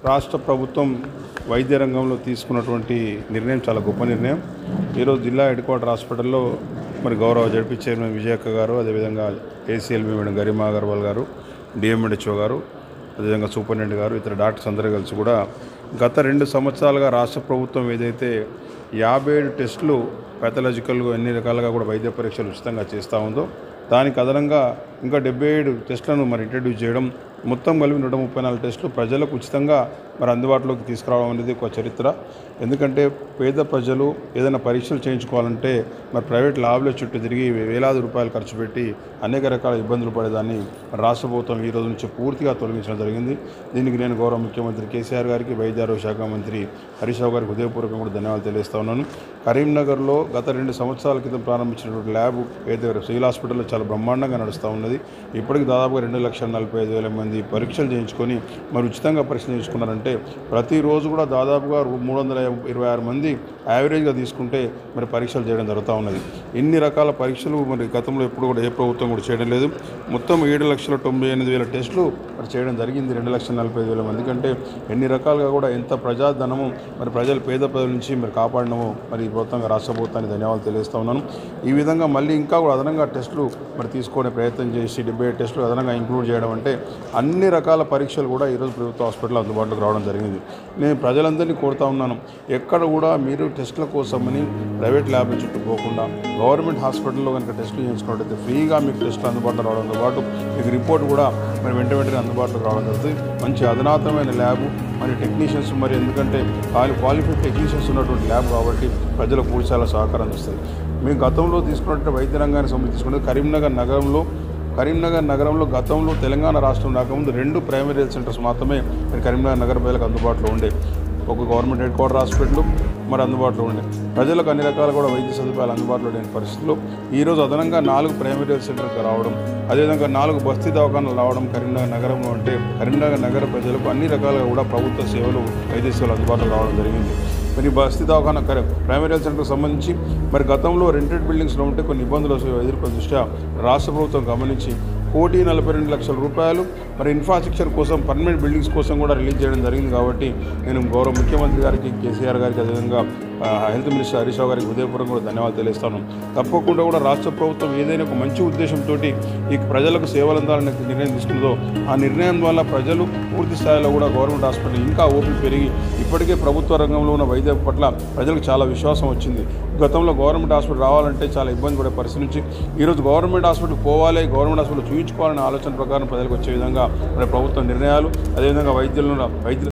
రాష్ట్ర ప్రభుత్వం వైద్య రంగంలో తీసుకున్నటువంటి నిర్ణయం చాలా గొప్ప నిర్ణయం ఈరోజు జిల్లా హెడ్ క్వార్టర్ హాస్పిటల్లో మరి గౌరవ జడ్పీ చైర్మన్ విజయక్క గారు అదేవిధంగా ఏసీఎల్బీ మేడం గరిమా అగర్వాల్ గారు డిఎంఎడ్హెచ్ఓ గారు అదేవిధంగా సూపరింటెండెంట్ గారు ఇతర డాక్టర్స్ అందరూ కలిసి కూడా గత రెండు సంవత్సరాలుగా రాష్ట్ర ప్రభుత్వం ఏదైతే యాభై ఏడు టెస్టులు పాథలాజికల్గా అన్ని రకాలుగా కూడా వైద్య పరీక్షలు ఉచితంగా చేస్తూ ఉందో దానికి అదనంగా ఇంకా డెబ్బై ఏడు టెస్టులను మరి ఇంట్రడ్యూస్ చేయడం మొత్తం కలిపి నూట ముప్పై నాలుగు టెస్టులు ప్రజలకు ఉచితంగా మరి అందుబాటులోకి తీసుకురావడం అనేది ఒక చరిత్ర ఎందుకంటే పేద ప్రజలు ఏదైనా పరీక్షలు చేయించుకోవాలంటే మరి ప్రైవేట్ ల్యాబ్ల చుట్టూ తిరిగి వేలాది రూపాయలు ఖర్చు పెట్టి అనేక రకాల ఇబ్బందులు పడేదాన్ని రాష్ట్ర ప్రభుత్వం ఈ రోజు నుంచి పూర్తిగా తొలగించడం జరిగింది దీనికి నేను గౌరవ ముఖ్యమంత్రి కేసీఆర్ గారికి వైద్య ఆరోగ్య శాఖ మంత్రి హరీష్ రావు గారికి హృదయపూర్వకంగా కూడా ధన్యవాదాలు తెలియజేస్తా ఉన్నాను కరీంనగర్లో గత రెండు సంవత్సరాల క్రితం ప్రారంభించినటువంటి ల్యాబ్ ఏదైతే సివిల్ హాస్పిటల్లో చాలా బ్రహ్మాండంగా నడుస్తూ ఉన్నది ఇప్పటికి దాదాపుగా రెండు లక్షల నలభై ఐదు వేల మంది పరీక్షలు చేయించుకొని మరి ఉచితంగా పరీక్ష చేయించుకున్నారంటే ప్రతిరోజు కూడా దాదాపుగా మూడు వందల ఇరవై ఆరు మంది యావరేజ్గా తీసుకుంటే మరి పరీక్షలు చేయడం జరుగుతూ ఉన్నది ఇన్ని రకాల పరీక్షలు మరి గతంలో ఎప్పుడు కూడా ఏ ప్రభుత్వం కూడా చేయడం లేదు మొత్తం ఏడు లక్షల తొంభై ఎనిమిది వేల టెస్టులు మరి చేయడం జరిగింది రెండు లక్షల నలభై ఐదు వేల మంది కంటే ఎన్ని రకాలుగా కూడా ఎంత ప్రజాధనము మరి ప్రజలు పేద ప్రజల నుంచి మరి కాపాడడము మరి ఈ ప్రభుత్వంగా రాష్ట్ర ప్రభుత్వానికి ధన్యవాదాలు తెలియజేస్తా ఉన్నాను ఈ విధంగా మళ్ళీ ఇంకా కూడా అదనంగా టెస్టులు మరి తీసుకునే ప్రయత్నం చేసి డెబ్బై ఏడు టెస్టులు అదనంగా ఇంక్లూడ్ చేయడం అంటే అన్ని రకాల పరీక్షలు కూడా ఈరోజు ప్రభుత్వ హాస్పిటల్ అందుబాటులోకి రావడం జరిగింది నేను ప్రజలందరినీ కోరుతా ఉన్నాను ఎక్కడ కూడా మీరు టెస్టుల కోసమని ప్రైవేట్ ల్యాబ్ల చుట్టూ పోకుండా గవర్నమెంట్ హాస్పిటల్లో కనుక టెస్టులు చేయించుకున్నట్టయితే ఫ్రీగా మీకు టెస్టులు అందుబాటులో రావడంతో పాటు మీకు రిపోర్ట్ కూడా మరి వెంట వెంటనే అందుబాటులోకి రావడం జరుగుతుంది మంచి అధునాతనమైన ల్యాబ్ మరి టెక్నీషియన్స్ మరి ఎందుకంటే క్వాలి క్వాలిఫైడ్ టెక్నీషియన్స్ ఉన్నటువంటి ల్యాబ్ కాబట్టి ప్రజలకు కూడా చాలా సహకారం ఇస్తుంది మేము గతంలో తీసుకున్నటువంటి వైద్య రంగానికి సంబంధించి తీసుకుంటే కరీంనగర్ నగరంలో కరీంనగర్ నగరంలో గతంలో తెలంగాణ రాష్ట్రం రాకముందు రెండు ప్రైమరీ హెల్త్ సెంటర్స్ మాత్రమే మరి కరీంనగర్ నగర ప్రజలకు అందుబాటులో ఉండే ఒక గవర్నమెంట్ హెడ్ క్వార్టర్ హాస్పిటల్ మరి అందుబాటులో ఉండే ప్రజలకు అన్ని రకాల కూడా వైద్య సదుపాయాలు అందుబాటులో లేని పరిస్థితుల్లో ఈరోజు అదనంగా నాలుగు ప్రైమరీ హెల్త్ సెంటర్కి రావడం అదేవిధంగా నాలుగు బస్తీ దవాఖానాలు రావడం కరీంనగర్ నగరంలో అంటే కరీంనగర్ నగర ప్రజలకు అన్ని రకాలుగా కూడా ప్రభుత్వ సేవలు వైద్య సేవలు అందుబాటులో రావడం జరిగింది మరి బస్తీ దవాఖాన కర- ప్రైమరీ హెల్త్ సెంటర్కి సంబంధించి మరి గతంలో రెంటెడ్ బిల్డింగ్స్లో ఉంటే కొన్ని ఇబ్బందులు ఎదుర్కొన్న దృష్ట్యా రాష్ట్ర ప్రభుత్వం గమనించి కోటి నలభై రెండు లక్షల రూపాయలు మరి ఇన్ఫ్రాస్ట్రక్చర్ కోసం పర్మనెంట్ బిల్డింగ్స్ కోసం కూడా రిలీజ్ చేయడం జరిగింది కాబట్టి నేను గౌరవ ముఖ్యమంత్రి గారికి కేసీఆర్ గారికి అదేవిధంగా ఆ, హెల్త్ మినిస్టర్ హరీష్ రావు గారికి హృదయపూర్వకంగా కూడా ధన్యవాదాలు తెలియస్తాను తప్పకుండా కూడా రాష్ట్ర ప్రభుత్వం ఏదైనా ఒక మంచి ఉద్దేశంతో ఈ ప్రజలకు సేవలు అందాలనే నిర్ణయం తీసుకుందో ఆ నిర్ణయం వల్ల ప్రజలు పూర్తి స్థాయిలో కూడా గవర్నమెంట్ హాస్పిటల్ ఇంకా ఓపిక పెరిగి ఇప్పటికే ప్రభుత్వ రంగంలో ఉన్న వైద్యం పట్ల ప్రజలకు చాలా విశ్వాసం వచ్చింది గతంలో గవర్నమెంట్ హాస్పిటల్ రావాలంటే చాలా ఇబ్బంది పడే పరిస్థితి నుంచి ఈరోజు గవర్నమెంట్ హాస్పిటల్ పోవాలి గవర్నమెంట్ హాస్పిటల్ చూయించుకోవాలనే ఆలోచన ప్రకారం ప్రజలకు వచ్చే విధంగా మరి ప్రభుత్వ నిర్ణయాలు అదేవిధంగా వైద్యులను వైద్యులు